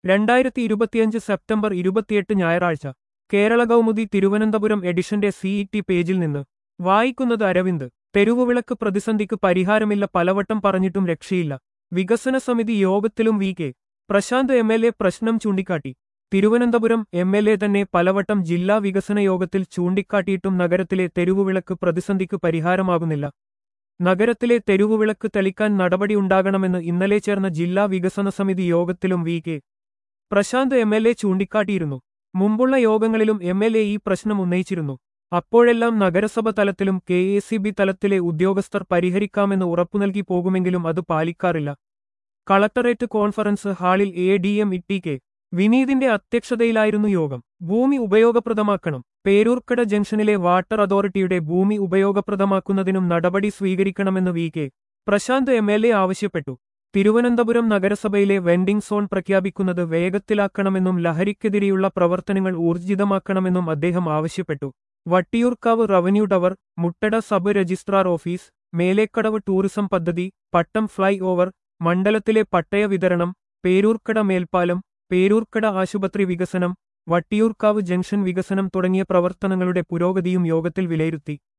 രണ്ടായിരത്തി ഇരുപത്തിയഞ്ച് സെപ്റ്റംബർ ഇരുപത്തിയെട്ട് ഞായറാഴ്ച കേരള കൗമുദി തിരുവനന്തപുരം എഡിഷന്റെ സിഇടി പേജിൽ നിന്ന് വായിക്കുന്നത് അരവിന്ദ് തെരുവുവിളക്ക് പ്രതിസന്ധിക്ക് പരിഹാരമില്ല പലവട്ടം പറഞ്ഞിട്ടും രക്ഷയില്ല വികസന സമിതി യോഗത്തിലും V K Prashanth M L A പ്രശ്നം ചൂണ്ടിക്കാട്ടി തിരുവനന്തപുരം എം എൽ എ തന്നെ പലവട്ടം ജില്ലാ വികസന യോഗത്തിൽ ചൂണ്ടിക്കാട്ടിയിട്ടും നഗരത്തിലെ തെരുവുവിളക്ക് പ്രതിസന്ധിക്ക് പരിഹാരമാകുന്നില്ല നഗരത്തിലെ തെരുവുവിളക്ക് തെളിക്കാൻ നടപടിയുണ്ടാകണമെന്ന് ഇന്നലെ ചേർന്ന ജില്ലാ വികസന സമിതി യോഗത്തിലും V K Prashanth M L A ചൂണ്ടിക്കാട്ടിയിരുന്നു മുമ്പുള്ള യോഗങ്ങളിലും എം എൽ എ ഈ പ്രശ്നം ഉന്നയിച്ചിരുന്നു അപ്പോഴെല്ലാം നഗരസഭ തലത്തിലും കെ എ സി ബി തലത്തിലെ ഉദ്യോഗസ്ഥർ പരിഹരിക്കാമെന്ന് ഉറപ്പു നൽകി പോകുമെങ്കിലും അത് പാലിക്കാറില്ല കളക്ടറേറ്റ് കോൺഫറൻസ് ഹാളിൽ A D M E K വിനീതിന്റെ അധ്യക്ഷതയിലായിരുന്നു യോഗം ഭൂമി ഉപയോഗപ്രദമാക്കണം പേരൂർക്കട ജംഗ്ഷനിലെ വാട്ടർ അതോറിറ്റിയുടെ ഭൂമി ഉപയോഗപ്രദമാക്കുന്നതിനും നടപടി സ്വീകരിക്കണമെന്ന് V K Prashanth M L A ആവശ്യപ്പെട്ടു തിരുവനന്തപുരം നഗരസഭയിലെ വെൻഡിംഗ് സോൺ പ്രഖ്യാപിക്കുന്നത് വേഗത്തിലാക്കണമെന്നും ലഹരിക്കെതിരെയുള്ള പ്രവർത്തനങ്ങൾ ഊർജിതമാക്കണമെന്നും അദ്ദേഹം ആവശ്യപ്പെട്ടു Vattiyoorkavu revenue tower Muttada sub registrar office Melekkadavu tourism പദ്ധതി പട്ടം ഫ്ലൈ ഓവർ മണ്ഡലത്തിലെ പട്ടയ വിതരണം പേരൂർക്കട മേൽപ്പാലം പേരൂർക്കട ആശുപത്രി വികസനം വട്ടിയൂർക്കാവ് ജംഗ്ഷൻ വികസനം തുടങ്ങിയ പ്രവർത്തനങ്ങളുടെ പുരോഗതിയും യോഗത്തിൽ വിലയിരുത്തി